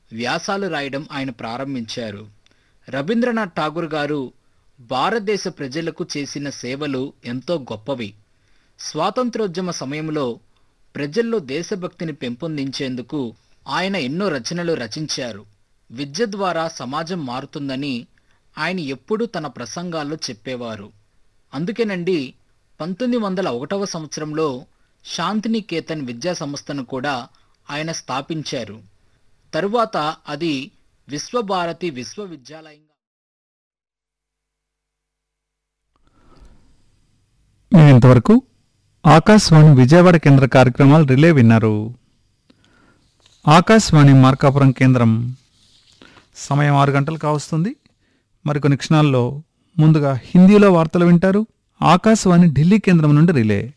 వ్యాసాలు రాయడం ఆయన ప్రారంభించారు రవీంద్రనాథ్ ఠాగూర్ గారు భారతదేశ ప్రజలకు చేసిన సేవలు ఎంతో గొప్పవి స్వాతంత్రోద్యమ సమయంలో ప్రజల్లో దేశభక్తిని పెంపొందించేందుకు ఆయన ఎన్నో రచనలు రచించారు విద్య ద్వారా సమాజం మారుతుందని ఆయన ఎప్పుడూ తన ప్రసంగాల్లో చెప్పేవారు అందుకేనండి పంతొమ్మిది వందల ఒకటవ సంవత్సరంలో శాంతినికేతన్ విద్యా సంస్థను కూడా ఆయన స్థాపించారు తరువాత అది విశ్వభారతి విశ్వవిద్యాలయంగా మీరు ఇంతవరకు ఆకాశవాణి విజయవాడ కేంద్ర కార్యక్రమాలు రిలే విన్నారు ఆకాశవాణి మార్కాపురం కేంద్రం సమయం ఆరు గంటలు కావస్తుంది మరికొన్ని క్షణాల్లో ముందుగా హిందీలో వార్తలు వింటారు ఆకాశవాణి ఢిల్లీ కేంద్రం నుండి రిలే